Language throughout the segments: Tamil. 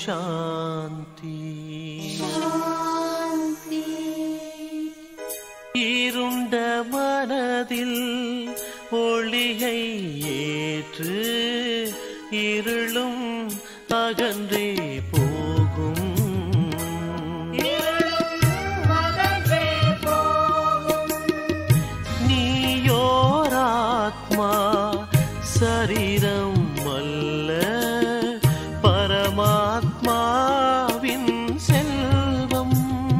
சாந்தி இருண்ட மனதில் ஒளியை ஏற்று இருளும் அகன்றே போகும் நீயோராத்மா சரீரம் அல்ல பரமாத்மாவின் செல்வம்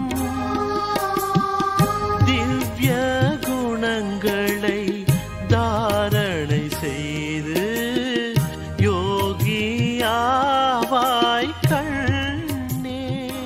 திவ்ய குணங்களை தாரணை செய்து யோகியாவாய் கண்ணே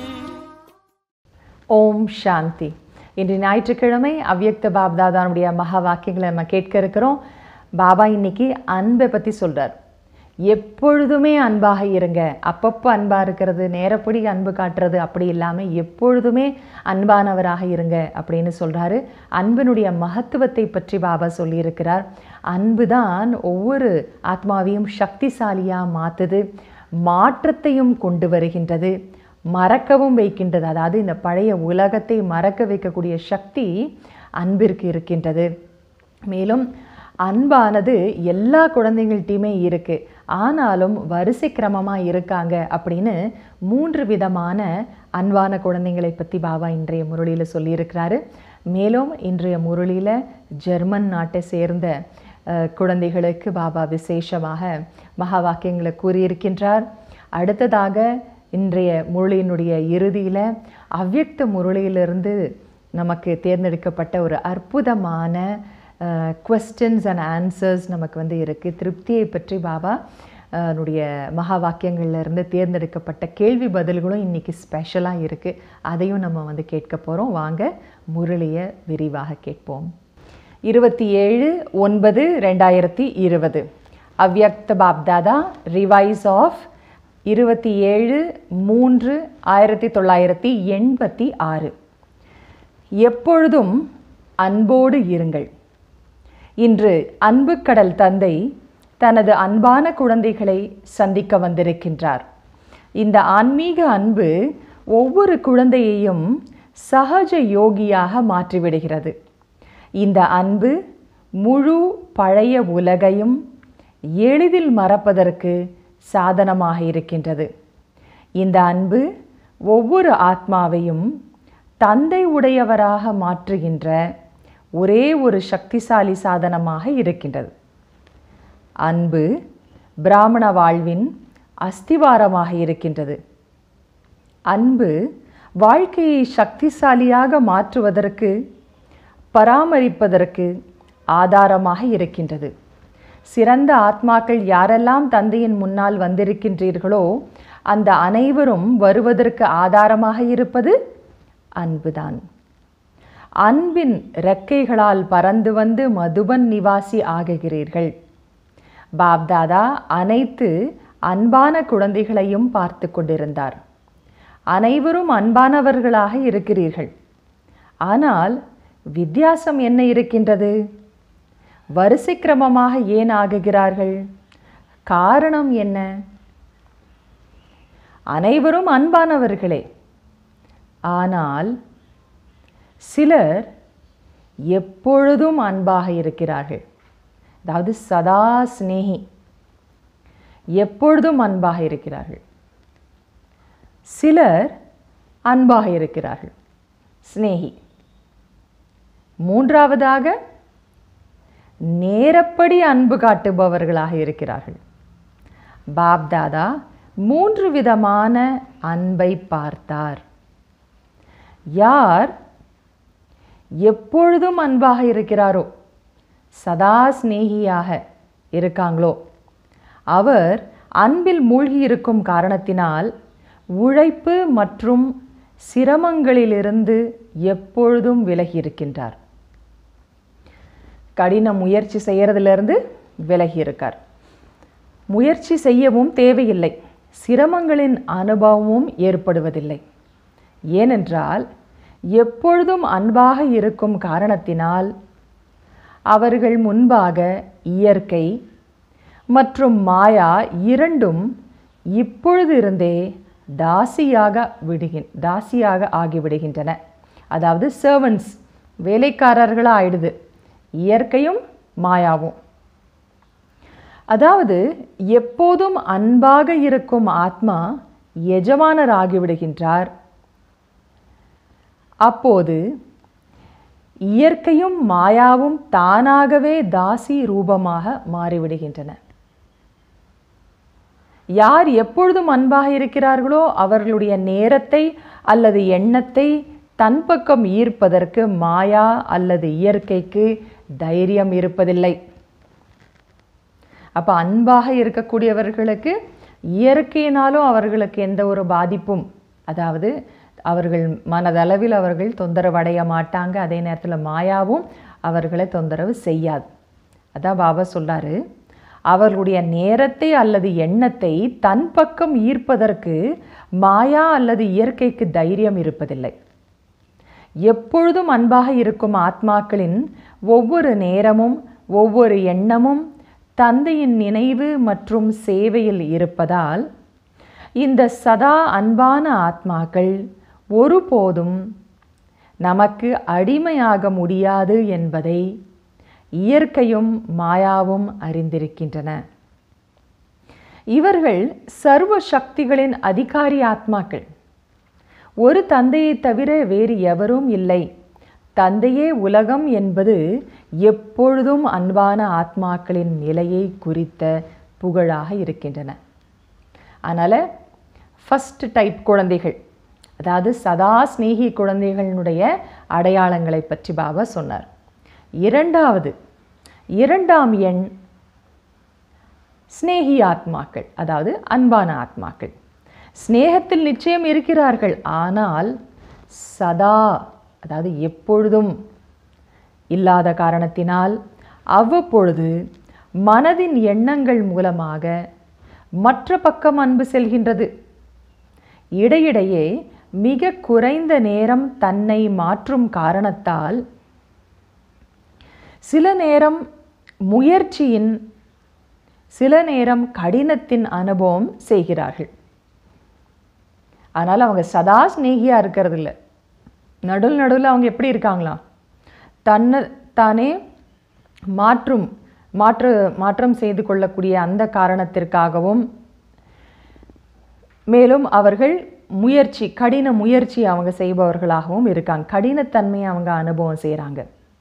ஓம் சாந்தி இன்று ஞாயிற்றுக்கிழமை அவ்யக்த பாப்தாதானுடைய மகா வாக்கியங்களை நம்ம கேட்க இருக்கிறோம் பாபா இன்னைக்கு அன்பை பற்றி சொல்றார் எப்பொழுதுமே அன்பாக இருங்க அப்பப்போ அன்பாக இருக்கிறது நேரப்படி அன்பு காட்டுறது அப்படி இல்லாமல் எப்பொழுதுமே அன்பானவராக இருங்க அப்படின்னு சொல்கிறாரு அன்பினுடைய மகத்துவத்தை பற்றி பாபா சொல்லியிருக்கிறார் அன்பு தான் ஒவ்வொரு ஆத்மாவையும் சக்திசாலியாக மாற்றுது மாற்றத்தையும் கொண்டு வருகின்றது மறக்கவும் வைக்கின்றது அதாவது இந்த பழைய உலகத்தை மறக்க வைக்கக்கூடிய சக்தி அன்பிற்கு இருக்கின்றது மேலும் அன்பானது எல்லா குழந்தைங்கள்ட்டையுமே இருக்கு ஆனாலும் வரிசை கிரமமாக இருக்காங்க அப்படின்னு மூன்று விதமான அன்பான குழந்தைங்களை பற்றி பாபா இன்றைய முரளியில் சொல்லியிருக்கிறாரு மேலும் இன்றைய முரளியில் ஜெர்மன் நாட்டை சேர்ந்த அஹ், குழந்தைகளுக்கு பாபா விசேஷமாக மகா வாக்கியங்களை கூறியிருக்கின்றார் அடுத்ததாக இன்றைய முரளியினுடைய இறுதியில் அவ்யக்த முரளியிலிருந்து நமக்கு தேர்ந்தெடுக்கப்பட்ட ஒரு அற்புதமான கொஸ்டின்ஸ் அண்ட் ஆன்சர்ஸ் நமக்கு வந்து இருக்குது திருப்தியை பற்றி பாபா அஹ், னுடைய மகா வாக்கியங்கள்ல இருந்து தேர்ந்தெடுக்கப்பட்ட கேள்வி பதில்களும் இன்னைக்கு ஸ்பெஷலாக இருக்குது அதையும் நம்ம வந்து கேட்க போகிறோம் வாங்க முரளியை விரிவாக கேட்போம் இருபத்தி ஏழு ஒன்பது ரெண்டாயிரத்தி இருபது அவ்யக்த பாப்தாதா ரிவைஸ் ஆஃப் இருபத்தி ஏழு மூன்று ஆயிரத்தி தொள்ளாயிரத்தி எண்பத்தி ஆறு எப்பொழுதும் அன்போடு இருங்கள் இன்று அன்புக்கடல் தந்தை தனது அன்பான குழந்தைகளை சந்திக்க வந்திருக்கின்றார் இந்த ஆன்மீக அன்பு ஒவ்வொரு குழந்தையையும் சகஜ யோகியாக மாற்றிவிடுகிறது இந்த அன்பு முழு பழைய உலகையும் எளிதில் மறப்பதற்கு சாதனமாக இருக்கின்றது இந்த அன்பு ஒவ்வொரு ஆத்மாவையும் தந்தை உடையவராக மாற்றுகின்ற ஒரே ஒரு சக்திசாலி சாதனமாக இருக்கின்றது அன்பு பிராமண வாழ்வின் அஸ்திவாரமாக இருக்கின்றது அன்பு வாழ்க்கையை சக்திசாலியாக மாற்றுவதற்கு பராமரிப்பதற்கு ஆதாரமாக இருக்கின்றது சிறந்த ஆத்மாக்கள் யாரெல்லாம் தந்தையின் முன்னால் வந்திருக்கின்றீர்களோ அந்த அனைவரும் வருவதற்கு ஆதாரமாக இருப்பது அன்புதான் அன்பின் ரெக்கைகளால் பறந்து வந்து மதுபன் நிவாசி ஆகுகிறீர்கள் பாப்தாதா அனைத்து அன்பான குழந்தைகளையும் பார்த்து கொண்டிருந்தார் அனைவரும் அன்பானவர்களாக இருக்கிறீர்கள் ஆனால் வித்தியாசம் என்ன இருக்கின்றது வரிசை கிரமமாக ஏன் ஆகுகிறார்கள் காரணம் என்ன அனைவரும் அன்பானவர்களே ஆனால் சிலர் எப்பொழுதும் அன்பாக இருக்கிறார்கள் அதாவது சதா சிநேகி எப்பொழுதும் அன்பாக இருக்கிறார்கள் சிலர் அன்பாக இருக்கிறார்கள் சிநேகி மூன்றாவதாக நேரப்படி அன்பு காட்டுபவர்களாக இருக்கிறார்கள் பாப்தாதா மூன்று விதமான அன்பை பார்த்தார் யார் எப்பொழுதும் அன்பாக இருக்கிறாரோ சதா சிநேகியாக இருக்காங்களோ அவர் அன்பில் மூழ்கி இருக்கும் காரணத்தினால் உழைப்பு மற்றும் சிரமங்களிலிருந்து எப்பொழுதும் விலகி இருக்கின்றார் கடின முயற்சி செய்யறதிலிருந்து விலகி இருக்கார் முயற்சி செய்யவும் தேவையில்லை சிரமங்களின் அனுபவமும் ஏற்படுவதில்லை ஏனென்றால் எப்பொழுதும் அன்பாக இருக்கும் காரணத்தினால் அவர்கள் முன்பாக இயற்கை மற்றும் மாயா இரண்டும் இப்பொழுது இருந்தே தாசியாக விடுகின் தாசியாக ஆகிவிடுகின்றன அதாவது சர்வன்ஸ் வேலைக்காரர்களாக ஆயிடுது இயற்கையும் மாயாவும் அதாவது எப்போதும் அன்பாக இருக்கும் ஆத்மா எஜமானர் ஆகிவிடுகின்றார் அப்போது இயற்கையும் மாயாவும் தானாகவே தாசி ரூபமாக மாறிவிடுகின்றன யார் எப்பொழுதும் அன்பாக இருக்கிறார்களோ அவர்களுடைய நேரத்தை அல்லது எண்ணத்தை தன் பக்கம் ஈர்ப்பதற்கு மாயா அல்லது இயற்கைக்கு தைரியம் இருப்பதில்லை அப்போ அன்பாக இருக்கக்கூடியவர்களுக்கு இயற்கையினாலும் அவர்களுக்கு எந்த ஒரு பாதிப்பும் அதாவது அவர்கள் மனதளவில் அவர்கள் தொந்தரவு அடைய மாட்டாங்க அதே நேரத்தில் மாயாவும் அவர்களை தொந்தரவு செய்யாது அதான் பாபா சொல்றாரு அவர்களுடைய நேரத்தை அல்லது எண்ணத்தை தன் பக்கம் ஈர்ப்பதற்கு மாயா அல்லது இயற்கைக்கு தைரியம் இருப்பதில்லை எப்பொழுதும் அன்பாக இருக்கும் ஆத்மாக்களின் ஒவ்வொரு நேரமும் ஒவ்வொரு எண்ணமும் தந்தையின் நினைவு மற்றும் சேவையில் இருப்பதால் இந்த சதா அன்பான ஆத்மாக்கள் ஒருபோதும் நமக்கு அடிமையாக முடியாது என்பதை இயற்கையும் மாயாவும் அறிந்திருக்கின்றன இவர்கள் சர்வ சக்திகளின் அதிகாரி ஆத்மாக்கள் ஒரு தந்தையை தவிர வேறு எவரும் இல்லை தந்தையே உலகம் என்பது எப்பொழுதும் அன்பான ஆத்மாக்களின் நிலையை குறித்த புகழாக இருக்கின்றன அதனால் ஃபஸ்ட் டைப் குழந்தைகள் அதாவது சதா ஸ்நேகி குழந்தைகளினுடைய அடையாளங்களை பற்றி பாபா சொன்னார் இரண்டாவது இரண்டாம் எண் ஸ்நேகி ஆத்மாக்கள் அதாவது அன்பான ஆத்மாக்கள் ஸ்நேகத்தில் நிச்சயம் இருக்கிறார்கள் ஆனால் சதா அதாவது எப்பொழுதும் இல்லாத காரணத்தினால் அவ்வப்பொழுது மனதின் எண்ணங்கள் மூலமாக மற்ற பக்கம் அன்பு செல்கின்றது இடையிடையே மிக குறைந்த நேரம் தன்னை மாற்றும் காரணத்தால் சில நேரம் முயற்சியின் சில நேரம் கடினத்தின் அனுபவம் செய்கிறார்கள் அதனால் அவங்க சதா ஸ்நேகியாக இருக்கிறது இல்லை நடுவில் நடுவில் அவங்க எப்படி இருக்காங்களா தன்னை தானே மாற்றும் மாற்று மாற்றம் செய்து கொள்ளக்கூடிய அந்த காரணத்திற்காகவும் மேலும் அவர்கள் முயற்சி கடின முயற்சி அவங்க செய்பவர்களாகவும் இருக்காங்க கடினத்தன்மையை அவங்க அனுபவம் செய்கிறாங்க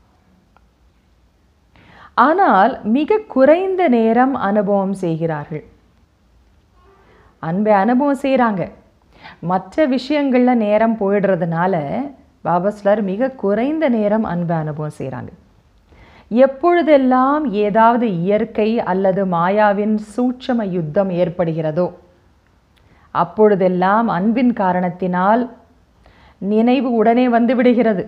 ஆனால் மிக குறைந்த நேரம் அனுபவம் செய்கிறார்கள் அன்பை அனுபவம் செய்கிறாங்க மற்ற விஷயங்களில் நேரம் போயிடுறதுனால பாபாஸ்லர் மிக குறைந்த நேரம் அன்பை அனுபவம் செய்கிறாங்க எப்பொழுதெல்லாம் ஏதாவது இயற்கை அல்லது மாயாவின் சூட்சம யுத்தம் ஏற்படுகிறதோ அப்பொழுதெல்லாம் அன்பின் காரணத்தினால் நினைவு உடனே வந்து விடுகிறது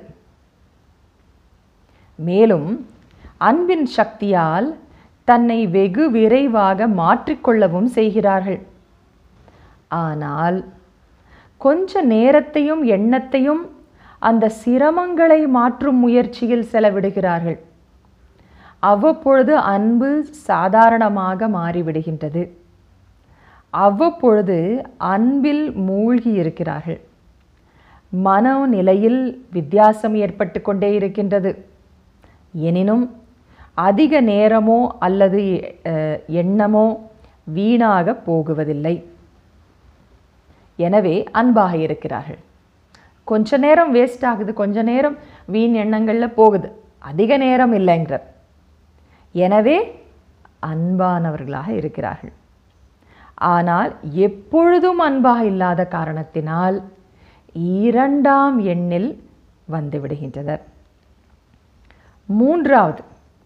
மேலும் அன்பின் சக்தியால் தன்னை வெகு விரைவாக மாற்றிக்கொள்ளவும் செய்கிறார்கள் ஆனால் கொஞ்ச நேரத்தையும் எண்ணத்தையும் அந்த சிரமங்களை மாற்றும் முயற்சியில் செலவிடுகிறார்கள் அவ்வப்பொழுது அன்பு சாதாரணமாக மாறிவிடுகின்றது அவ்வப்பொழுது அன்பில் மூழ்கி இருக்கிறார்கள் மனநிலையில் வித்தியாசம் ஏற்பட்டு கொண்டே இருக்கின்றது எனினும் அதிக நேரமோ அல்லது அஹ், எண்ணமோ வீணாக போகுவதில்லை எனவே அன்பாக இருக்கிறார்கள் கொஞ்ச நேரம் வேஸ்ட் ஆகுது கொஞ்ச நேரம் வீண் எண்ணங்களில் போகுது அதிக நேரம் இல்லைங்கிறார் எனவே அன்பானவர்களாக இருக்கிறார்கள் ஆனால் எப்பொழுதும் அன்பாக இல்லாத காரணத்தினால் இரண்டாம் எண்ணில் வந்து விடுகின்றனர் மூன்றாவது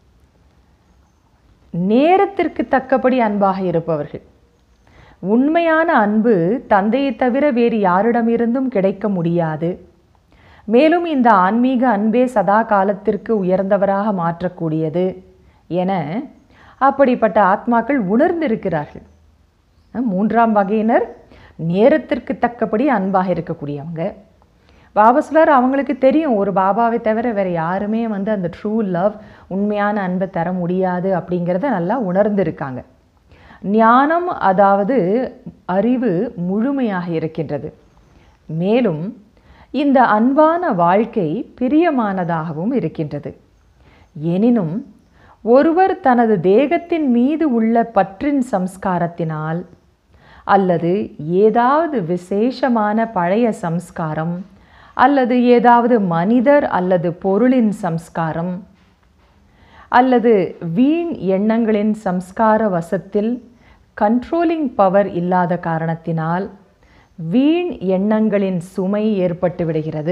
நேரத்திற்கு தக்கபடி அன்பாக இருப்பவர்கள் உண்மையான அன்பு தந்தையை தவிர வேறு யாரிடமிருந்தும் கிடைக்க முடியாது மேலும் இந்த ஆன்மீக அன்பே சதா காலத்திற்கு உயர்ந்தவராக மாற்றக்கூடியது என அப்படிப்பட்ட ஆத்மாக்கள் உணர்ந்திருக்கிறார்கள் அஹ் மூன்றாம் வகையினர் நேரத்திற்கு தக்கபடி அன்பாக இருக்கக்கூடியவங்க பாபாசுலர் அவங்களுக்கு தெரியும் ஒரு பாபாவை தவிர வேறு யாருமே வந்து அந்த ட்ரூ லவ் உண்மையான அன்பை தர முடியாது அப்படிங்கிறத நல்லா உணர்ந்திருக்காங்க ஞானம் அதாவது அறிவு முழுமையாக இருக்கின்றது மேலும் இந்த அன்பான வாழ்க்கை பிரியமானதாகவும் இருக்கின்றது எனினும் ஒருவர் தனது தேகத்தின் மீது உள்ள பற்றின் சம்ஸ்காரத்தினால் அல்லது ஏதாவது விசேஷமான பழைய சம்ஸ்காரம் அல்லது ஏதாவது மனிதர் அல்லது பொருளின் சம்ஸ்காரம் அல்லது வீண் எண்ணங்களின் சம்ஸ்கார வசத்தில் கண்ட்ரோலிங் பவர் இல்லாத காரணத்தினால் வீண் எண்ணங்களின் சுமை ஏற்பட்டு விடுகிறது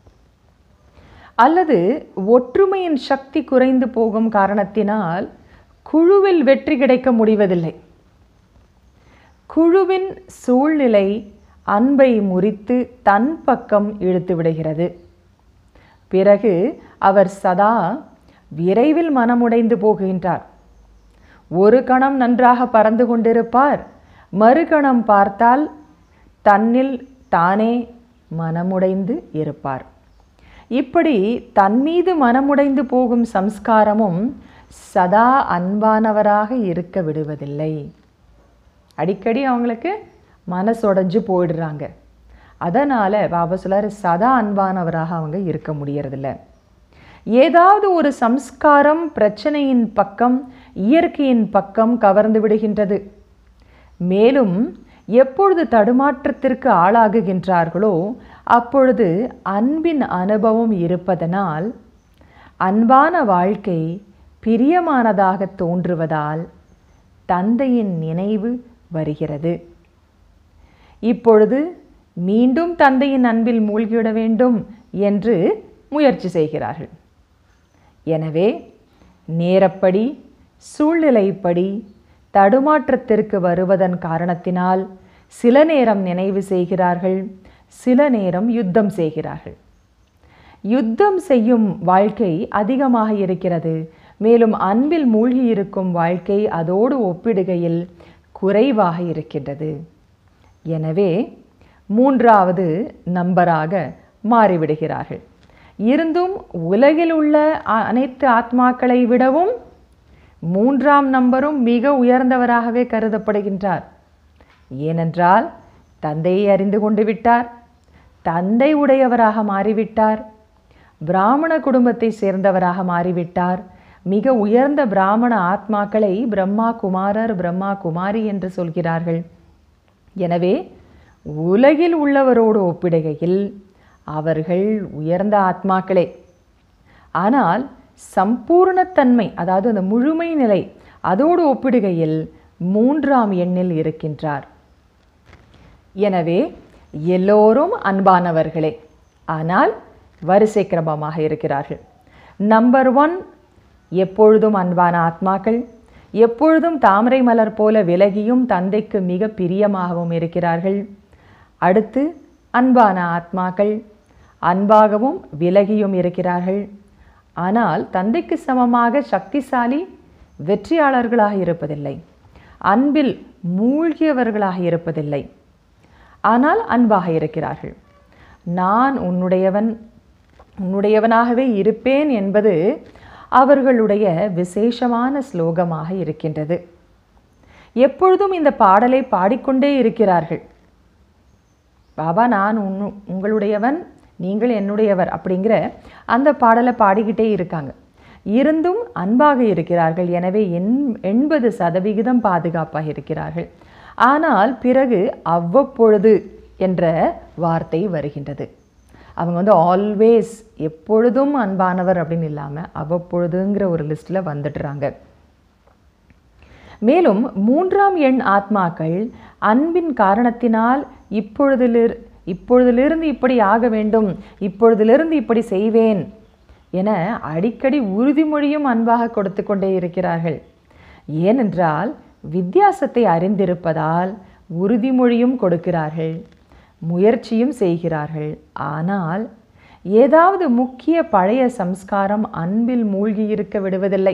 அல்லது ஒற்றுமையின் சக்தி குறைந்து போகும் காரணத்தினால் குழுவில் வெற்றி கிடைக்க முடிவதில்லை குழுவின் சூழ்நிலை அன்பை முறித்து தன் பக்கம் இழுத்து விடுகிறது பிறகு அவர் சதா விரைவில் மனமுடைந்து போகின்றார் ஒரு கணம் நன்றாக பறந்து கொண்டிருப்பார் மறுகணம் பார்த்தால் தன்னில் தானே மனமுடைந்து இருப்பார் இப்படி தன் மீது மனமுடைந்து போகும் சம்ஸ்காரமும் சதா அன்பானவராக இருக்க விடுவதில்லை அடிக்கடி அவங்களுக்கு மனசுடைஞ்சு போயிடுறாங்க அதனால் பாபா சொல்லார் சதா அன்பானவராக அவங்க இருக்க முடியறதில்ல ஏதாவது ஒரு சம்ஸ்காரம் பிரச்சனையின் பக்கம் இயற்கையின் பக்கம் கவர்ந்து விடுகின்றது மேலும் எப்பொழுது தடுமாற்றத்திற்கு ஆளாகுகின்றார்களோ அப்பொழுது அன்பின் அனுபவம் இருப்பதனால் அன்பான வாழ்க்கை பிரியமானதாக தோன்றுவதால் தந்தையின் நினைவு வருகிறது இப்பொழுது மீண்டும் தந்தையின் அன்பில் மூழ்கிவிட வேண்டும் என்று முயற்சி செய்கிறார்கள் எனவே நேரப்படி சூழ்நிலைப்படி தடுமாற்றத்திற்கு வருவதன் காரணத்தினால் சில நேரம் நினைவு செய்கிறார்கள் சில நேரம் யுத்தம் செய்கிறார்கள் யுத்தம் செய்யும் வாழ்க்கை அதிகமாக இருக்கிறது மேலும் அன்பில் மூழ்கி இருக்கும் வாழ்க்கை அதோடு ஒப்பிடுகையில் குறைவாக இருக்கின்றது எனவே மூன்றாவது நம்பராக மாறிவிடுகிறார்கள் இருந்தும் உலகில் உள்ள அ- அனைத்து ஆத்மாக்களை விடவும் மூன்றாம் நம்பரும் மிக உயர்ந்தவராகவே கருதப்படுகின்றார் ஏனென்றால் தந்தையை அறிந்து கொண்டு விட்டார் தந்தை உடையவராக மாறிவிட்டார் பிராமண குடும்பத்தை சேர்ந்தவராக மாறிவிட்டார் மிக உயர்ந்த பிராமண ஆத்மாக்களை பிரம்மா குமாரர் பிரம்மா குமாரி என்று சொல்கிறார்கள் எனவே உலகில் உள்ளவரோடு ஒப்பிடுகையில் அவர்கள் உயர்ந்த ஆத்மாக்களே ஆனால் சம்பூர்ணத்தன்மை அதாவது அந்த முழுமை நிலை அதோடு ஒப்பிடுகையில் மூன்றாம் எண்ணில் இருக்கின்றார் எனவே எல்லோரும் அன்பானவர்களே ஆனால் வரிசை கிரமமாக இருக்கிறார்கள் நம்பர் ஒன் எப்பொழுதும் அன்பான ஆத்மாக்கள் எப்பொழுதும் தாமரை மலர் போல விலகியும் தந்தைக்கு மிக பிரியமாகவும் இருக்கிறார்கள் அடுத்து அன்பான ஆத்மாக்கள் அன்பாகவும் விலகியும் இருக்கிறார்கள் ஆனால் தந்தைக்கு சமமாக சக்திசாலி வெற்றியாளர்களாக இருப்பதில்லை அன்பில் மூழ்கியவர்களாக இருப்பதில்லை ஆனால் அன்பாக இருக்கிறார்கள் நான் உன்னுடையவன் உன்னுடையவனாகவே இருப்பேன் என்பது அவர்களுடைய விசேஷமான ஸ்லோகமாக இருக்கின்றது எப்பொழுதும் இந்த பாடலை பாடிக்கொண்டே இருக்கிறார்கள் பாபா நான் உன்னு உங்களுடையவன் நீங்கள் என்னுடையவர் அப்படிங்கிற அந்த பாடலை பாடிக்கிட்டே இருக்காங்க இருந்தும் அன்பாக இருக்கிறார்கள் எனவே எண் எண்பது சதவிகிதம் பாதுகாப்பாக இருக்கிறார்கள் ஆனால் பிறகு அவ்வப்பொழுது என்ற வார்த்தை வருகின்றது அவங்க வந்து ஆல்வேஸ் எப்பொழுதும் அன்பானவர் அப்படின்னு இல்லாமல் அவ்வப்பொழுதுங்கிற ஒரு லிஸ்ட்டில் வந்துடுறாங்க மேலும் மூன்றாம் எண் ஆத்மாக்கள் அன்பின் காரணத்தினால் இப்பொழுதிலிரு இப்பொழுதிலிருந்து இப்படி ஆக வேண்டும் இப்பொழுதிலிருந்து இப்படி செய்வேன் என அடிக்கடி உறுதிமொழியும் அன்பாக கொடுத்து கொண்டே இருக்கிறார்கள் ஏனென்றால் வித்தியாசத்தை அறிந்திருப்பதால் உறுதிமொழியும் கொடுக்கிறார்கள் முயற்சியும் செய்கிறார்கள் ஆனால் ஏதாவது முக்கிய பழைய சம்ஸ்காரம் அன்பில் மூழ்கி இருக்க விடுவதில்லை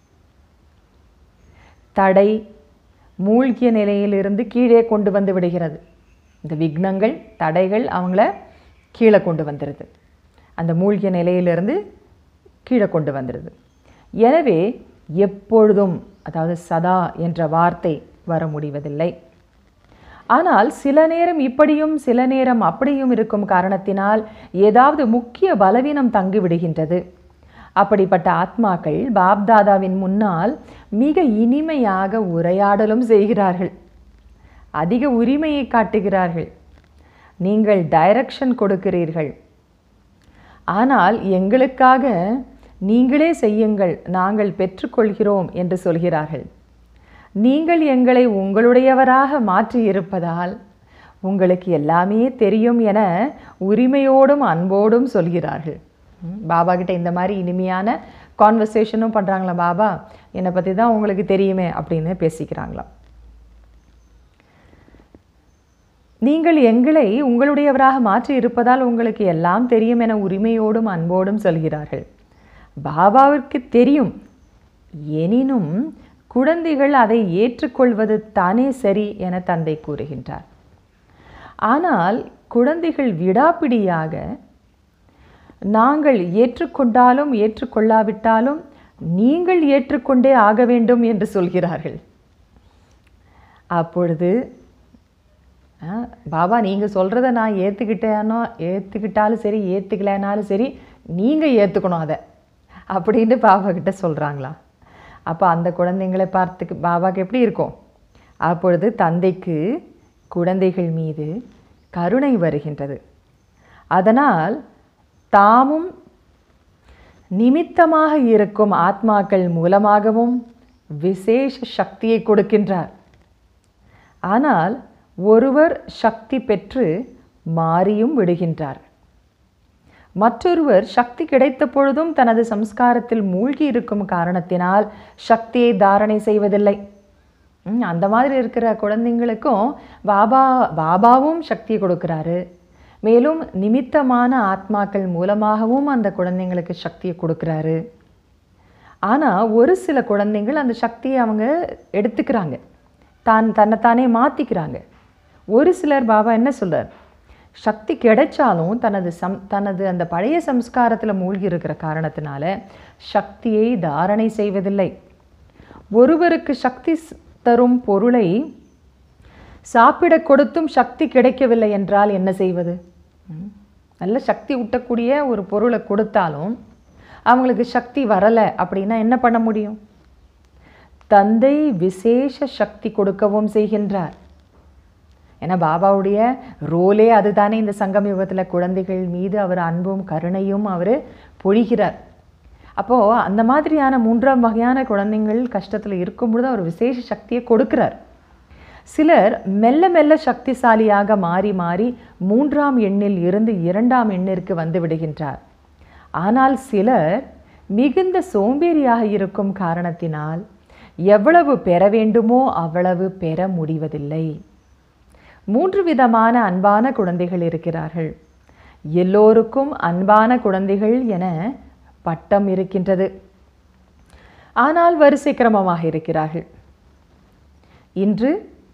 தடை மூழ்கிய நிலையிலிருந்து கீழே கொண்டு வந்து விடுகிறது இந்த விக்னங்கள் தடைகள் அவங்கள கீழே கொண்டு வந்துடுது அந்த மூழ்கிய நிலையிலிருந்து கீழே கொண்டு வந்துடுது எனவே எப்பொழுதும் அதாவது சதா என்ற வார்த்தை வர முடிவதில்லை ஆனால் சில நேரம் இப்படியும் சில நேரம் அப்படியும் இருக்கும் காரணத்தினால் ஏதாவது முக்கிய பலவீனம் தங்கி விடுகின்றது அப்படிப்பட்ட ஆத்மாக்கள் பாப்தாதாவின் முன்னால் மிக இனிமையாக உரையாடலும் செய்கிறார்கள் அதிக உரிமையை காட்டுகிறார்கள் நீங்கள் டைரக்ஷன் கொடுக்கிறீர்கள் ஆனால் எங்களுக்காக நீங்களே செய்யுங்கள் நாங்கள் பெற்றுக்கொள்கிறோம் என்று சொல்கிறார்கள் நீங்கள் எங்களை உங்களுடையவராக மாற்றி இருப்பதால் உங்களுக்கு எல்லாமே தெரியும் என உரிமையோடும் அன்போடும் சொல்கிறார்கள் ம், பாபா கிட்ட இந்த மாதிரி இனிமையான கான்வர்சேஷனும் பண்ணுறாங்களா பாபா என்னை பற்றி தான் உங்களுக்கு தெரியுமே அப்படின்னு பேசிக்கிறாங்களாம் நீங்கள் எங்களை உங்களுடையவராக மாற்றி இருப்பதால் உங்களுக்கு எல்லாம் தெரியும் என உரிமையோடும் அன்போடும் சொல்கிறார்கள் பாபாவிற்கு தெரியும் எனினும் குழந்தைகள் அதை ஏற்றுக்கொள்வது தானே சரி என தந்தை கூறுகின்றார் ஆனால் குழந்தைகள் விடாப்பிடியாக நாங்கள் ஏற்றுக்கொண்டாலும் ஏற்றுக்கொள்ளாவிட்டாலும் நீங்கள் ஏற்றுக்கொண்டே ஆக வேண்டும் என்று சொல்கிறார்கள் அப்பொழுது ஆ, பாபா நீங்கள் சொல்கிறத நான் ஏற்றுக்கிட்டேனோ ஏற்றுக்கிட்டாலும் சரி ஏற்றுக்கலைனாலும் சரி நீங்கள் ஏற்றுக்கணும் அதை அப்படின்னு பாபா கிட்ட சொல்கிறாங்களா அப்போ அந்த குழந்தைங்களை பார்த்துக்கு பாபாக்கு எப்படி இருக்கும் அப்பொழுது தந்தைக்கு குழந்தைகள் மீது கருணை வருகின்றது அதனால் தாமும் நிமித்தமாக இருக்கும் ஆத்மாக்கள் மூலமாகவும் விசேஷ சக்தியை கொடுக்கின்றார் ஆனால் ஒருவர் சக்தி பெற்று மாறியும் விடுகின்றார் மற்றொருவர் சக்தி கிடைத்த பொழுதும் தனது சம்ஸ்காரத்தில் மூழ்கி இருக்கும் காரணத்தினால் சக்தியை தாரணை செய்வதில்லை ம், அந்த மாதிரி இருக்கிற குழந்தைங்களுக்கும் பாபா பாபாவும் சக்தியை கொடுக்குறாரு மேலும் நிமித்தமான ஆத்மாக்கள் மூலமாகவும் அந்த குழந்தைங்களுக்கு சக்தியை கொடுக்குறாரு ஆனால் ஒரு சில குழந்தைங்கள் அந்த சக்தியை அவங்க எடுத்துக்கிறாங்க தான் தன்னைத்தானே மாற்றிக்கிறாங்க ஒரு சிலர் பாபா என்ன சொல்றார் சக்தி கிடைச்சாலும் தனது சம் தனது அந்த பழைய சம்ஸ்காரத்தில் மூழ்கி இருக்கிற காரணத்தினால சக்தியை தாரணை செய்வதில்லை ஒருவருக்கு சக்தி ஸ்- தரும் பொருளை சாப்பிட கொடுத்தும் சக்தி கிடைக்கவில்லை என்றால் என்ன செய்வது ம்? நல்ல சக்தி ஊட்டக்கூடிய ஒரு பொருளை கொடுத்தாலும் அவங்களுக்கு சக்தி வரலை அப்படின்னா என்ன பண்ண முடியும் தந்தை விசேஷ சக்தி கொடுக்கவும் செய்கின்றார் ஏன்னா பாபாவுடைய ரோலே அதுதானே இந்த சங்கம் யுகத்தில் குழந்தைகள் மீது அவர் அன்பும் கருணையும் அவர் பொழிகிறார் அப்போது அந்த மாதிரியான மூன்றாம் வகையான குழந்தைகள் கஷ்டத்தில் இருக்கும் பொழுது அவர் விசேஷ சக்தியை கொடுக்கிறார் சிலர் மெல்ல மெல்ல சக்திசாலியாக மாறி மாறி மூன்றாம் எண்ணில் இருந்து இரண்டாம் எண்ணிற்கு வந்து விடுகின்றார் ஆனால் சிலர் மிகுந்த சோம்பேறியாக இருக்கும் காரணத்தினால் எவ்வளவு பெற வேண்டுமோ அவ்வளவு பெற முடிவதில்லை மூன்று விதமான அன்பான குழந்தைகள் இருக்கிறார்கள் எல்லோருக்கும் அன்பான குழந்தைகள் என பட்டம் இருக்கின்றது ஆனால் வரிசை கிரமமாக இருக்கிறார்கள் இன்று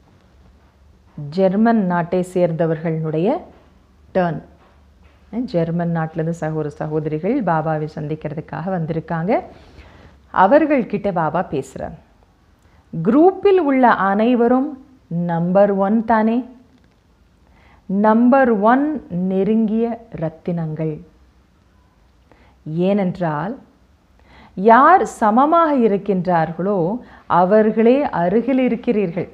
ஜெர்மன் நாட்டை சேர்ந்தவர்களுடைய டர்ன் ஜெர்மன் நாட்டிலேருந்து சகோதர சகோதரிகள் பாபாவை சந்திக்கிறதுக்காக வந்திருக்காங்க அவர்கள்கிட்ட பாபா பேசுகிறார் குரூப்பில் உள்ள அனைவரும் நம்பர் ஒன் தானே நம்பர் ஒன் நெருங்கிய ரத்தினங்கள் ஏனென்றால் யார் சமமாக இருக்கின்றார்களோ அவர்களே அருகில் இருக்கிறீர்கள்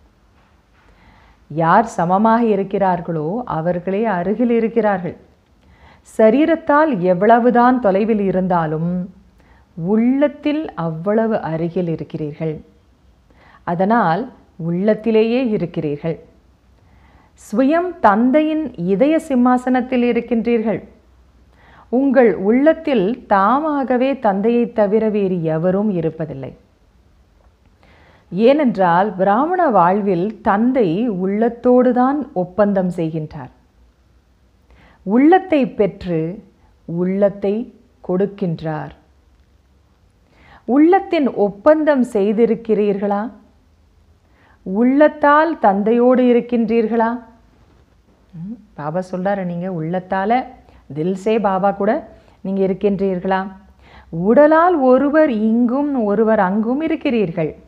யார் சமமாக இருக்கிறார்களோ அவர்களே அருகில் இருக்கிறார்கள் சரீரத்தால் எவ்வளவுதான் தொலைவில் இருந்தாலும் உள்ளத்தில் அவ்வளவு அருகில் இருக்கிறீர்கள் அதனால் உள்ளத்திலேயே இருக்கிறீர்கள் சுயம் தந்தையின் இதய சிம்மாசனத்தில் இருக்கின்றீர்கள் உங்கள் உள்ளத்தில் தாமாகவே தந்தையைத் தவிர வேறு எவரும் இருப்பதில்லை ஏனென்றால் பிராமண வாழ்வில் தந்தை உள்ளத்தோடு தான் ஒப்பந்தம் செய்கின்றார் உள்ளத்தை பெற்று உள்ளத்தை கொடுக்கின்றார் உள்ளத்தின் ஒப்பந்தம் செய்திருக்கிறீர்களா உள்ளத்தால் தந்தையோடு இருக்கின்றீர்களா ம், பாபா சொல்றாரு நீங்க உள்ளத்தால தில்சே பாபா கூட நீங்க இருக்கின்றீர்களா உடலால் ஒருவர் இங்கும் ஒருவர் அங்கும் இருக்கிறீர்கள்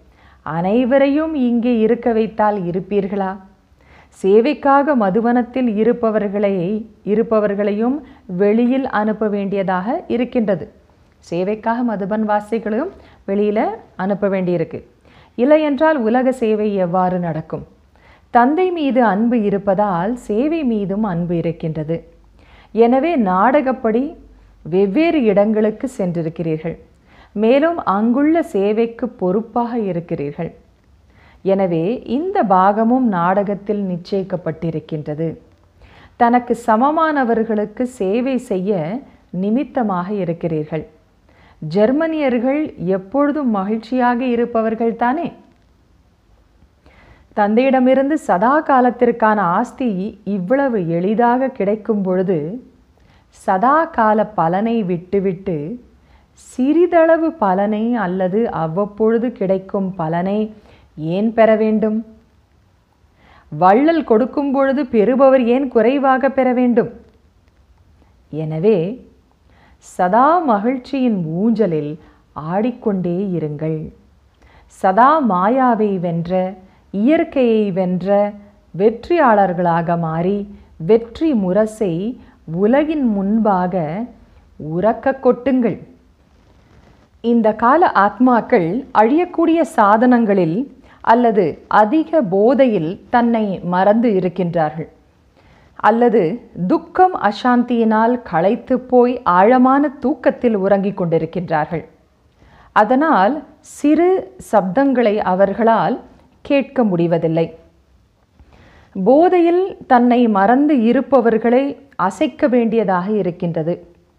அனைவரையும் இங்கே இருக்க வைத்தால் இருப்பீர்களா சேவைக்காக மதுவனத்தில் இருப்பவர்களை இருப்பவர்களையும் வெளியில் அனுப்ப வேண்டியதாக இருக்கின்றது சேவைக்காக மதுபன் வாசிகளையும் வெளியில் அனுப்ப வேண்டியிருக்கு இல்லை என்றால் உலக சேவை எவ்வாறு நடக்கும் தந்தை மீது அன்பு இருப்பதால் சேவை மீதும் அன்பு இருக்கின்றது எனவே நாடகப்படி வெவ்வேறு இடங்களுக்கு சென்றிருக்கிறீர்கள் மேலும் அங்குள்ள சேவைக்கு பொறுப்பாக இருக்கிறீர்கள் எனவே இந்த பாகமும் நாடகத்தில் நிச்சயிக்கப்பட்டிருக்கின்றது தனக்கு சமமானவர்களுக்கு சேவை செய்ய நிமித்தமாக இருக்கிறீர்கள் ஜெர்மனியர்கள் எப்பொழுதும் மகிழ்ச்சியாக இருப்பவர்கள் தானே தந்தையிடமிருந்து சதா காலத்திற்கான ஆஸ்தி இவ்வளவு எளிதாக கிடைக்கும் பொழுது சதா கால பலனை விட்டுவிட்டு சிறிதளவு பலனை அல்லது அவ்வப்பொழுது கிடைக்கும் பலனை ஏன் பெற வேண்டும் வள்ளல் கொடுக்கும் பொழுது பெறுபவர் ஏன் குறைவாக பெற வேண்டும் எனவே சதா மகிழ்ச்சியின் ஊஞ்சலில் ஆடிக்கொண்டே இருங்கள் சதா மாயாவை வென்ற இயற்கையை வென்ற வெற்றியாளர்களாக மாறி வெற்றி முரசை உலகின் முன்பாக உறக்க கொட்டுங்கள் இந்த கால ஆத்மாக்கள் அழியக்கூடிய சாதனங்களில் அல்லது அதிக போதையில் தன்னை மறந்து இருக்கின்றார்கள் அல்லது துக்கம் அசாந்தியினால் களைத்து போய் ஆழமான தூக்கத்தில் உறங்கிக் கொண்டிருக்கின்றார்கள் அதனால் சிறு சப்தங்களை அவர்களால் கேட்க முடிவதில்லை போதையில் தன்னை மறந்து இருப்பவர்களை அசைக்க வேண்டியதாக இருக்கின்றது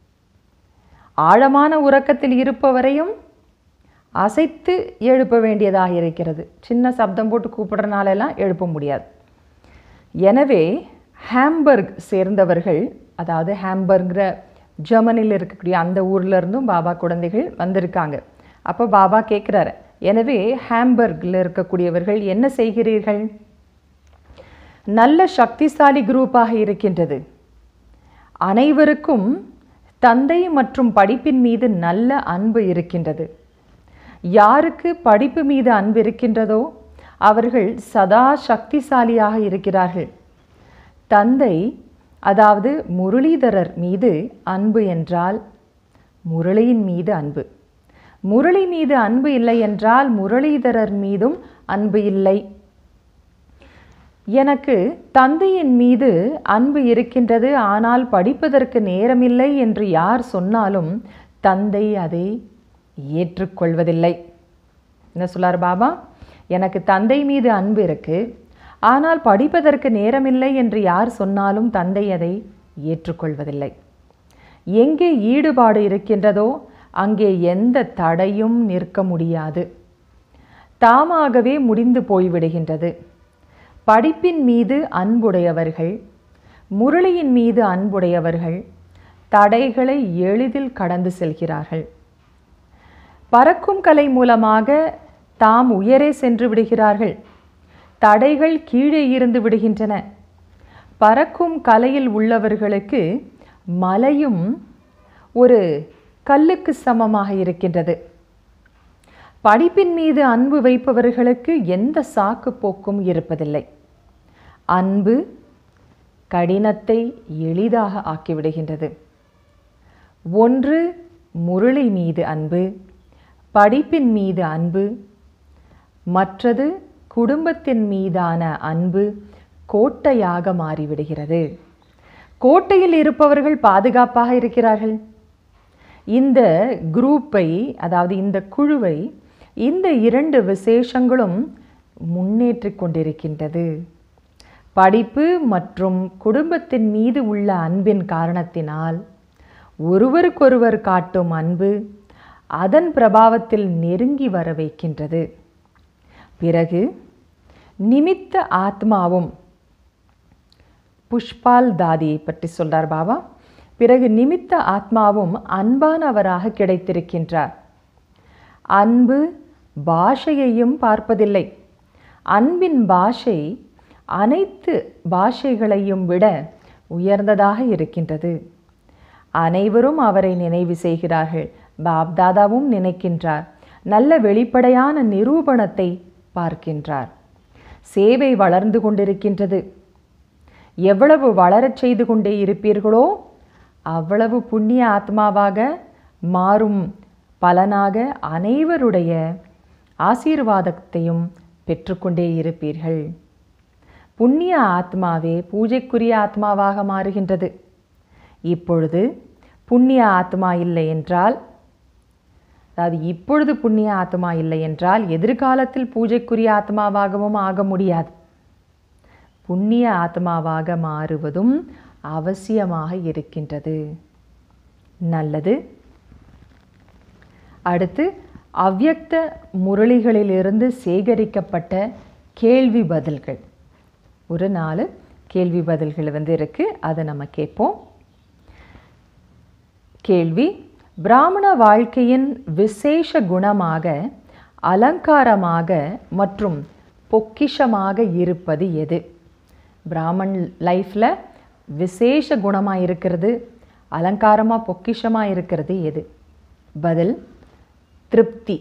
ஆழமான உறக்கத்தில் இருப்பவரையும் அசைத்து எழுப்ப வேண்டியதாக இருக்கிறது சின்ன சப்தம் போட்டு கூப்பிடுறனாலெல்லாம் எழுப்ப முடியாது எனவே ஹாம்பர்க் சேர்ந்தவர்கள் அதாவது ஹாம்பர்கிற ஜெர்மனியில் இருக்கக்கூடிய அந்த ஊர்ல இருந்தும் பாபா குழந்தைகள் வந்திருக்காங்க அப்போ பாபா கேட்குறாரு எனவே ஹாம்பர்கில் இருக்கக்கூடியவர்கள் என்ன செய்கிறீர்கள் நல்ல சக்திசாலி குரூப்பாக இருக்கின்றது அனைவருக்கும் தந்தை மற்றும் படிப்பின் மீது நல்ல அன்பு இருக்கின்றது யாருக்கு படிப்பு மீது அன்பு இருக்கின்றதோ அவர்கள் சதா சக்திசாலியாக இருக்கிறார்கள் தந்தை அதாவது முரளிதரர் மீது அன்பு என்றால் முரளியின் மீது அன்பு முரளி மீது அன்பு இல்லை என்றால் முரளிதரர் மீதும் அன்பு இல்லை எனக்கு தந்தையின் மீது அன்பு இருக்கின்றது ஆனால் படிப்பதற்கு நேரமில்லை என்று யார் சொன்னாலும் தந்தை அதை ஏற்றுக்கொள்வதில்லை என்ன சொல்லார் பாபா எனக்கு தந்தை மீது அன்பு இருக்கு ஆனால் படிப்பதற்கு நேரமில்லை என்று யார் சொன்னாலும் தந்தை அதை ஏற்றுக்கொள்வதில்லை எங்கே ஈடுபாடு இருக்கின்றதோ அங்கே எந்த தடையும் நிற்க முடியாது தாமாகவே முடிந்து போய்விடுகின்றது படிப்பின் மீது அன்புடையவர்கள் முரளியின் மீது அன்புடையவர்கள் தடைகளை எளிதில் கடந்து செல்கிறார்கள் பறக்கும் கலை மூலமாக தாம் உயரே சென்று விடுகிறார்கள் தடைகள் கீழே இருந்து விடுகின்றன பறக்கும் கலையில் உள்ளவர்களுக்கு மலையும் ஒரு கல்லுக்கு சமமாக இருக்கின்றது படிப்பின் மீது அன்பு வைப்பவர்களுக்கு எந்த சாக்கு போக்கும் இருப்பதில்லை அன்பு கடினத்தை எளிதாக ஆக்கிவிடுகின்றது ஒன்று முரளி மீது அன்பு படிப்பின் மீது அன்பு மற்றது குடும்பத்தின் மீதான அன்பு கோட்டையாக மாறிவிடுகிறது கோட்டையில் இருப்பவர்கள் பாதுகாப்பாக இருக்கிறார்கள் இந்த குரூப்பை அதாவது இந்த குழுவை இந்த இரண்டு விசேஷங்களும் முன்னேற்றிக் கொண்டிருக்கின்றது படிப்பு மற்றும் குடும்பத்தின் மீது உள்ள அன்பின் காரணத்தினால் ஒருவருக்கொருவர் காட்டும் அன்பு அதன் பிரபாவத்தில் நெருங்கி வர வைக்கின்றது பிறகு நிமித்த ஆத்மாவும் புஷ்பால் தாதியை பற்றி சொல்றார் பாபா பிறகு நிமித்த ஆத்மாவும் அன்பானவராக கிடைத்திருக்கின்றார் அன்பு பாஷையையும் பார்ப்பதில்லை அன்பின் பாஷை அனைத்து பாஷைகளையும் விட உயர்ந்ததாக இருக்கின்றது அனைவரும் அவரை நினைவு செய்கிறார்கள் பாப்தாதாவும் நினைக்கின்றார் நல்ல வெளிப்படையான நிரூபணத்தை பார்க்கின்றார் சேவை வளர்ந்து கொண்டிருக்கின்றது எவ்வளவு வளரச் செய்து கொண்டே இருப்பீர்களோ அவ்வளவு புண்ணிய ஆத்மாவாக மாறும் பலனாக அனைவருடைய ஆசீர்வாதத்தையும் பெற்றுக்கொண்டே இருப்பீர்கள் புண்ணிய ஆத்மாவே பூஜைக்குரிய ஆத்மாவாக மாறுகின்றது இப்பொழுது புண்ணிய ஆத்மா இல்லை என்றால் அதாவது இப்பொழுது புண்ணிய ஆத்மா இல்லை என்றால் எதிர்காலத்தில் பூஜைக்குரிய ஆத்மாவாகவும் ஆக முடியாது புண்ணிய ஆத்மாவாக மாறுவதும் அவசியமாக இருக்கின்றது நல்லது அடுத்து அவ்யக்த முரளிகளிலிருந்து சேகரிக்கப்பட்ட கேள்வி பதில்கள் ஒரு நாலு கேள்வி பதில்கள் வந்து இருக்கு அதை நம்ம கேட்போம் கேள்வி பிராமண வாழ்க்கையின் விசேஷ குணமாக அலங்காரமாக மற்றும் பொக்கிஷமாக இருப்பது எது பிராமன் லைஃப்பில் விசேஷ குணமாக இருக்கிறது அலங்காரமாக பொக்கிஷமாக இருக்கிறது எது பதில் திருப்தி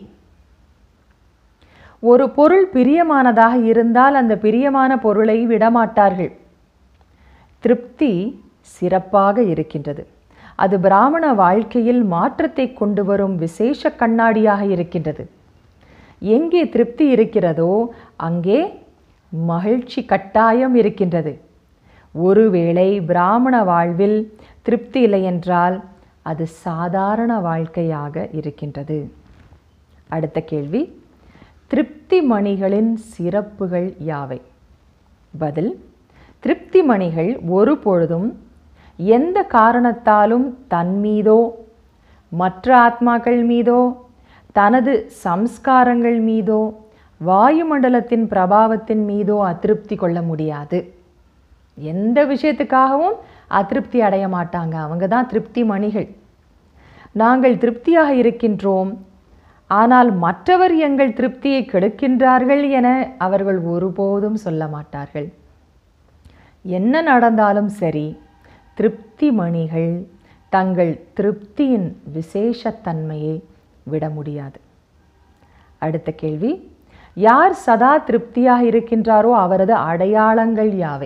ஒரு பொருள் பிரியமானதாக இருந்தால் அந்த பிரியமான பொருளை விடமாட்டார்கள் திருப்தி சிறப்பாக இருக்கின்றது அது பிராமண வாழ்க்கையில் மாற்றத்தை கொண்டு வரும் விசேஷ கண்ணாடியாக இருக்கின்றது எங்கே திருப்தி இருக்கிறதோ அங்கே மகிழ்ச்சி கட்டாயம் இருக்கின்றது ஒருவேளை பிராமண வாழ்வில் திருப்தி இல்லை என்றால் அது சாதாரண வாழ்க்கையாக இருக்கின்றது அடுத்த கேள்வி திருப்தி மணிகளின் சிறப்புகள் யாவை பதில் திருப்தி மணிகள் ஒருபொழுதும் எந்த காரணத்தாலும் தன் மீதோ மற்ற ஆத்மாக்கள் மீதோ தனது சம்ஸ்காரங்கள் மீதோ வாயுமண்டலத்தின் பிரபாவத்தின் மீதோ அதிருப்தி கொள்ள முடியாது எந்த விஷயத்துக்காகவும் அதிருப்தி அடைய மாட்டாங்க அவங்க தான் திருப்தி மணிகள் நாங்கள் திருப்தியாக இருக்கின்றோம் ஆனால் மற்றவர் எங்கள் திருப்தியை கெடுக்கின்றார்கள் என அவர்கள் ஒருபோதும் சொல்ல மாட்டார்கள் என்ன நடந்தாலும் சரி திருப்தி மணிகள் தங்கள் திருப்தியின் விசேஷத்தன்மையை விட முடியாது அடுத்த கேள்வி யார் சதா திருப்தியாக இருக்கின்றாரோ அவரது அடையாளங்கள் யாவை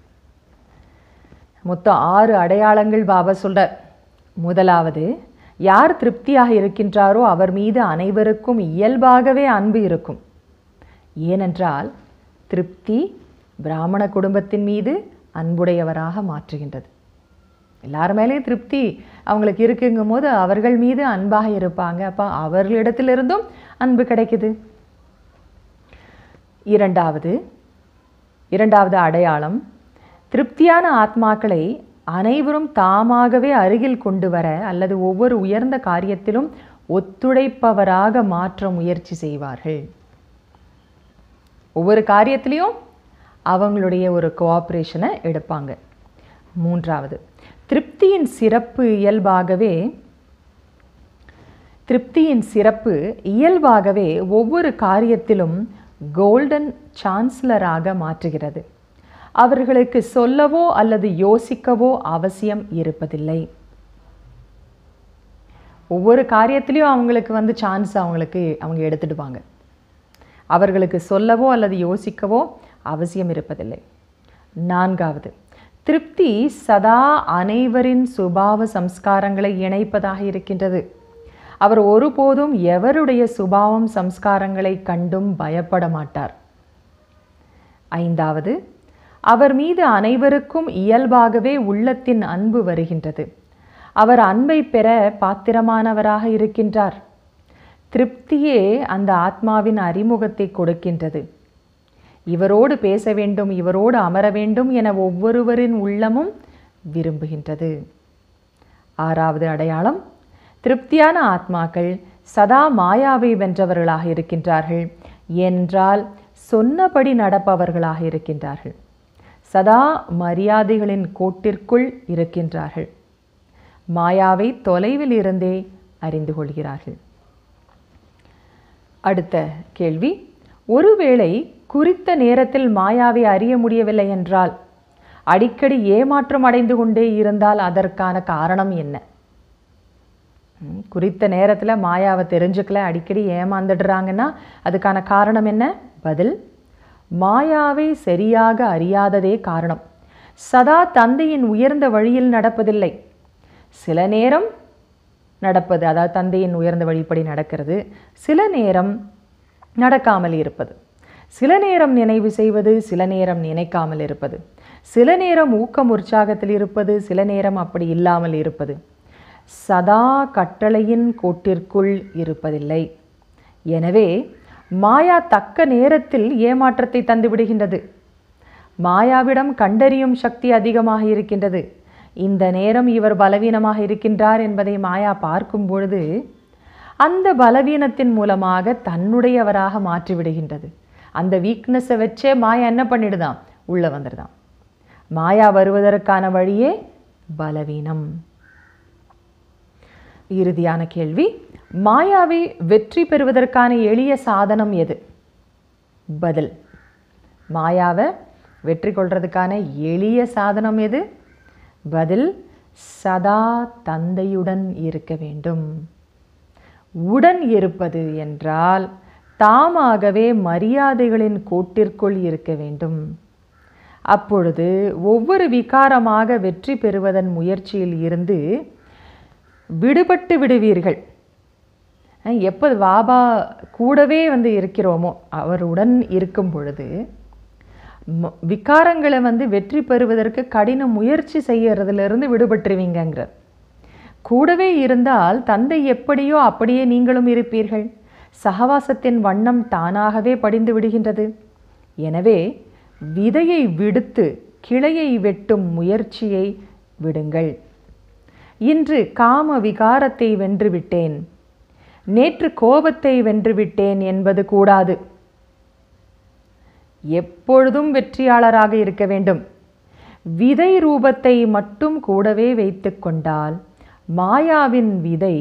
மொத்தம் ஆறு அடையாளங்கள் பாபா சொல்றார் முதலாவது யார் திருப்தியாக இருக்கின்றாரோ அவர் மீது அனைவருக்கும் இயல்பாகவே அன்பு இருக்கும் ஏனென்றால் திருப்தி பிராமண குடும்பத்தின் மீது அன்புடையவராக மாற்றுகின்றது எல்லார் மேலேயும் திருப்தி அவங்களுக்கு இருக்குங்கும் போது அவர்கள் மீது அன்பாக இருப்பாங்க அப்போ அவர்களிடத்திலிருந்தும் அன்பு கிடைக்குது இரண்டாவது இரண்டாவது அடையாளம் திருப்தியான ஆத்மாக்களை அனைவரும் தாமாகவே அருகில் கொண்டு வர அல்லது ஒவ்வொரு உயர்ந்த காரியத்திலும் ஒத்துழைப்பவராக மாற்ற முயற்சி செய்வார்கள் ஒவ்வொரு காரியத்திலையும் அவங்களுடைய ஒரு கோஆப்ரேஷனை எடுப்பாங்க மூன்றாவது திருப்தியின் சிறப்பு இயல்பாகவே திருப்தியின் சிறப்பு இயல்பாகவே ஒவ்வொரு காரியத்திலும் கோல்டன் சான்சலராக மாற்றுகிறது அவர்களுக்கு சொல்லவோ அல்லது யோசிக்கவோ அவசியம் இருப்பதில்லை ஒவ்வொரு காரியத்திலையும் அவங்களுக்கு வந்து சான்ஸ் அவங்களுக்கு அவங்க எடுத்துடுவாங்க அவர்களுக்கு சொல்லவோ அல்லது யோசிக்கவோ அவசியம் இருப்பதில்லை நான்காவது திருப்தி சதா அனைவரின் சுபாவ சம்ஸ்காரங்களை இணைப்பதாக இருக்கின்றது அவர் ஒருபோதும் எவருடைய சுபாவம் சம்ஸ்காரங்களை கண்டும் பயப்பட மாட்டார் ஐந்தாவது அவர் மீது அனைவருக்கும் இயல்பாகவே உள்ளத்தின் அன்பு வருகின்றது அவர் அன்பை பெற பாத்திரமானவராக இருக்கின்றார் திருப்தியே அந்த ஆத்மாவின் அறிமுகத்தை கொடுக்கின்றது இவரோடு பேச வேண்டும் இவரோடு அமர வேண்டும் என ஒவ்வொருவரின் உள்ளமும் விரும்புகின்றது ஆறாவது அடையாளம் திருப்தியான ஆத்மாக்கள் சதா மாயாவை வென்றவர்களாக இருக்கின்றார்கள் என்றால் சொன்னபடி நடப்பவர்களாக இருக்கின்றார்கள் சதா மரியாதைகளின் கோட்டிற்குள் இருக்கின்றார்கள் மாயாவை தொலைவில் இருந்தே அறிந்து கொள்கிறார்கள் அடுத்த கேள்வி ஒருவேளை குறித்த நேரத்தில் மாயாவை அறிய முடியவில்லை என்றால் அடிக்கடி ஏமாற்றம் அடைந்து கொண்டே இருந்தால் அதற்கான காரணம் என்ன ம், குறித்த நேரத்தில் மாயாவை தெரிஞ்சுக்கல அடிக்கடி ஏமாந்துடுறாங்கன்னா அதுக்கான காரணம் என்ன பதில் மாயாவை சரியாக அறியாததே காரணம் சதா தந்தையின் உயர்ந்த வழியில் நடப்பதில்லை சில நேரம் நடப்பது அதாவது தந்தையின் உயர்ந்த வழிப்படி நடக்கிறது சில நேரம் நடக்காமல் இருப்பது சில நேரம் நினைவு செய்வது சில நேரம் நினைக்காமல் இருப்பது சில நேரம் ஊக்கம் உற்சாகத்தில் இருப்பது சில நேரம் அப்படி இல்லாமல் இருப்பது சதா கட்டளையின் கோட்டிற்குள் இருப்பதில்லை எனவே மாயா தக்க நேரத்தில் ஏமாற்றத்தை தந்துவிடுகின்றது மாயாவிடம் கண்டறியும் சக்தி அதிகமாக இருக்கின்றது இந்த நேரம் இவர் பலவீனமாக இருக்கின்றார் என்பதை மாயா பார்க்கும் பொழுது அந்த பலவீனத்தின் மூலமாக தன்னுடையவராக மாற்றிவிடுகின்றது அந்த வீக்னஸை வச்சே மாயா என்ன பண்ணிடுதான் உள்ள வந்துடுதான் மாயா வருவதற்கான வழியே பலவீனம் இறுதியான கேள்வி மாயாவை வெற்றி பெறுவதற்கான எளிய சாதனம் எது பதில் மாயாவை வெற்றி கொள்றதுக்கான எளிய சாதனம் எது பதில் சதா தந்தையுடன் இருக்க வேண்டும் உடன் இருப்பது என்றால் தாமாகவே மரியாதைகளின் கோட்டிற்குள் இருக்க வேண்டும் அப்பொழுது ஒவ்வொரு விகாரமாக வெற்றி பெறுவதன் முயற்சியில் இருந்து விடுபட்டு விடுவீர்கள் அஹ் எப்போ பாபா கூடவே வந்து இருக்கிறோமோ அவருடன் இருக்கும் பொழுது ம- விகாரங்களை வந்து வெற்றி பெறுவதற்கு கடின முயற்சி செய்யறதிலிருந்து விடுபட்டுருவீங்கங்கிறார் கூடவே இருந்தால் தந்தை எப்படியோ அப்படியே நீங்களும் இருப்பீர்கள் சகவாசத்தின் வண்ணம் தானாகவே படிந்து விடுகின்றது எனவே விதையை விடுத்து கிளையை வெட்டும் முயற்சியை விடுங்கள் இன்று காம விகாரத்தை வென்றுவிட்டேன் நேற்று கோபத்தை வென்றுவிட்டேன் என்பது கூடாது எப்பொழுதும் வெற்றியாளராக இருக்க வேண்டும் விதை ரூபத்தை மட்டும் கூடவே வைத்துக் கொண்டால் மாயாவின் விதை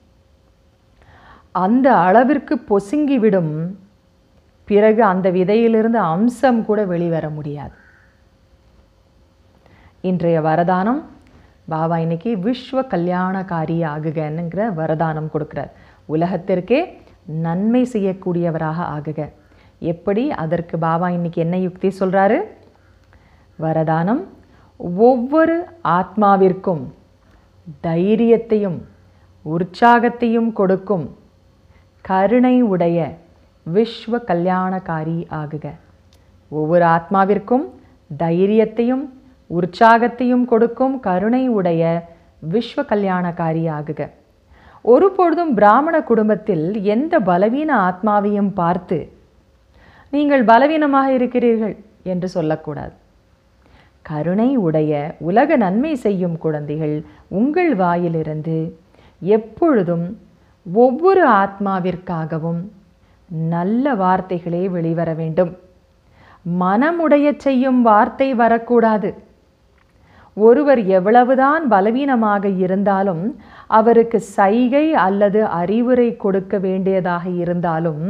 அந்த அளவிற்கு பொசுங்கிவிடும் பிறகு அந்த விதையிலிருந்து அம்சம் கூட வெளிவர முடியாது இன்றைய வரதானம் பாபா இன்னைக்கு விஸ்வ கல்யாணகாரி ஆகுகன்னுங்கிற வரதானம் கொடுக்கிறார் உலகத்திற்கே நன்மை செய்யக்கூடியவராக ஆகுக எப்படி அதற்கு பாபா இன்னைக்கு என்ன யுக்தி சொல்றாரு வரதானம் ஒவ்வொரு ஆத்மாவிற்கும் தைரியத்தையும் உற்சாகத்தையும் கொடுக்கும் கருணை உடைய விஸ்வ கல்யாணகாரி ஆகுக ஒவ்வொரு ஆத்மாவிற்கும் தைரியத்தையும் உற்சாகத்தையும் கொடுக்கும் கருணை உடைய விஸ்வ கல்யாணகாரி ஆகுக ஒருபொழுதும் பிராமண குடும்பத்தில் எந்த பலவீன ஆத்மாவையும் பார்த்து நீங்கள் பலவீனமாக இருக்கிறீர்கள் என்று சொல்லக்கூடாது கருணை உடைய உலக நன்மை செய்யும் குழந்தைகள் உங்கள் வாயிலிருந்து எப்பொழுதும் ஒவ்வொரு ஆத்மாவிற்காகவும் நல்ல வார்த்தைகளே வெளிவர வேண்டும் மனமுடைய செய்யும் வார்த்தை வரக்கூடாது ஒருவர் எவ்வளவுதான் பலவீனமாக இருந்தாலும் அவருக்கு சைகை அல்லது அறிவுரை கொடுக்க வேண்டியதாக இருந்தாலும்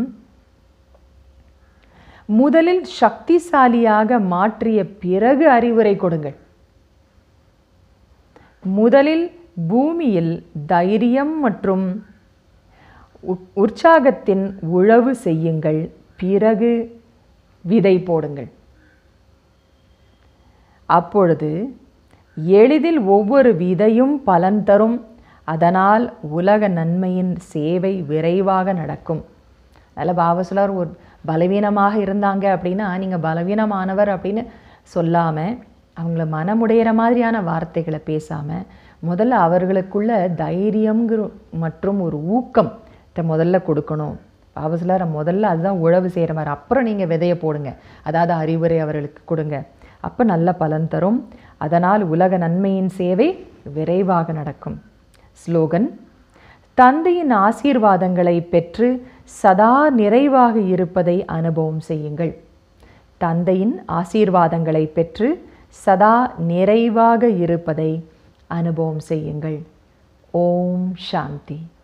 முதலில் சக்திசாலியாக மாற்றிய பிறகு அறிவுரை கொடுங்கள் முதலில் பூமியில் தைரியம் மற்றும் உ- உற்சாகத்தின் உழவு செய்யுங்கள் பிறகு விதை போடுங்கள் அப்பொழுது எளிதில் ஒவ்வொரு விதையும் பலன் தரும் அதனால் உலக நன்மையின் சேவை விரைவாக நடக்கும் அதில் பாவசுலர் ஒரு பலவீனமாக இருந்தாங்க அப்படின்னா நீங்கள் பலவீனமானவர் அப்படின்னு சொல்லாமல் அவங்கள மனமுடையிற மாதிரியான வார்த்தைகளை பேசாமல் முதல்ல அவர்களுக்குள்ள தைரியங்கிற மற்றும் ஒரு ஊக்கம் இதை முதல்ல கொடுக்கணும் பாவசிலர் முதல்ல அதுதான் உழவு செய்கிற மாதிரி அப்புறம் நீங்கள் விதைய போடுங்க அதாவது அறிவுரை அவர்களுக்கு கொடுங்க அப்போ நல்ல பலன் தரும் அதனால் உலக நன்மையின் சேவை விரைவாக நடக்கும் ஸ்லோகன் தந்தையின் ஆசீர்வாதங்களை பெற்று சதா நிறைவாக இருப்பதை அனுபவம் செய்யுங்கள் தந்தையின் ஆசீர்வாதங்களை பெற்று சதா நிறைவாக இருப்பதை அனுபவம் செய்யுங்கள் ஓம் சாந்தி